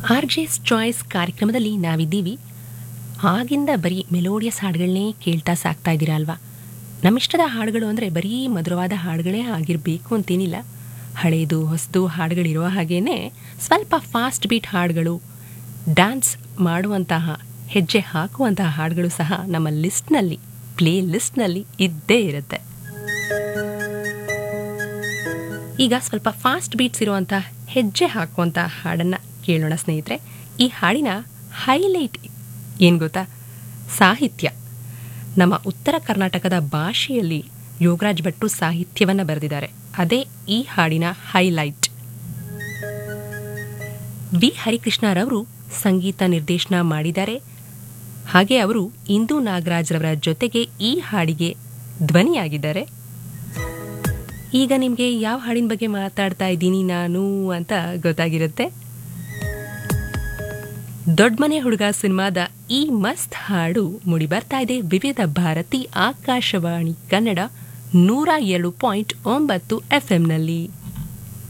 R Js choice ಕಾರ್ಯಕ್ರಮದಲ್ಲಿ ನಾವಿದ್ದೀವಿ ಆಗಿಂದ ಬರೀ ಮೆಲೋಡಿಯಸ್ ಹಾಡುಗಳನ್ನೇ ಕೇಳ್ತಾ ಸಾಕ್ತಾ ಇದ್ದೀರಾ ಅಲ್ವಾ ನಮ್ಮಿಷ್ಟದ ಹಾಡುಗಳು ಅಂದರೆ ಬರೀ ಮಧುರವಾದ ಹಾಡುಗಳೇ ಆಗಿರಬೇಕು ಅಂತೇನಿಲ್ಲ ಹಳೇದು ಹೊಸದು ಹಾಡುಗಳಿರುವ ಹಾಗೇನೆ ಸ್ವಲ್ಪ ಫಾಸ್ಟ್ ಬೀಟ್ ಹಾಡುಗಳು ಡ್ಯಾನ್ಸ್ ಮಾಡುವಂತಹ ಹೆಜ್ಜೆ ಹಾಕುವಂತಹ ಹಾಡುಗಳು ಸಹ ನಮ್ಮ ಲಿಸ್ಟ್ನಲ್ಲಿ ಪ್ಲೇ ಲಿಸ್ಟ್ನಲ್ಲಿ ಇದ್ದೇ ಇರುತ್ತೆ ಈಗ ಸ್ವಲ್ಪ ಫಾಸ್ಟ್ ಬೀಟ್ಸ್ ಇರುವಂಥ ಹೆಜ್ಜೆ ಹಾಕುವಂಥ ಹಾಡನ್ನು ಕೇಳೋಣ ಸ್ನೇಹಿತರೆ ಈ ಹಾಡಿನ ಹೈಲೈಟ್ ಏನು ಗೊತ್ತಾ ಸಾಹಿತ್ಯ ನಮ್ಮ ಉತ್ತರ ಕರ್ನಾಟಕದ ಭಾಷೆಯಲ್ಲಿ ಯೋಗರಾಜ್ ಭಟ್ಟು ಸಾಹಿತ್ಯವನ್ನು ಬರೆದಿದ್ದಾರೆ ಅದೇ ಈ ಹಾಡಿನ ಹೈಲೈಟ್ ವಿ ಹರಿಕೃಷ್ಣರವರು ಸಂಗೀತ ನಿರ್ದೇಶನ ಮಾಡಿದ್ದಾರೆ ಹಾಗೆ ಅವರು ಇಂದು ನಾಗರಾಜ್ರವರ ಜೊತೆಗೆ ಈ ಹಾಡಿಗೆ ಧ್ವನಿಯಾಗಿದ್ದಾರೆ ಈಗ ನಿಮಗೆ ಯಾವ ಹಾಡಿನ ಬಗ್ಗೆ ಮಾತಾಡ್ತಾ ಇದ್ದೀನಿ ನಾನು ಅಂತ ಗೊತ್ತಾಗಿರುತ್ತೆ ದೊಡ್ಡಮನೆ ಹುಡುಗ ಸಿನಿಮಾದ ಈ ಮಸ್ತ್ ಹಾಡು ಮುಡಿ ಬರ್ತಾ ಇದೆ ವಿವಿಧ ಭಾರತಿ ಆಕಾಶವಾಣಿ ಕನ್ನಡ ನೂರ ಏಳು ಪಾಯಿಂಟ್ ಒಂಬತ್ತು ಎಫ್ಎಂನಲ್ಲಿ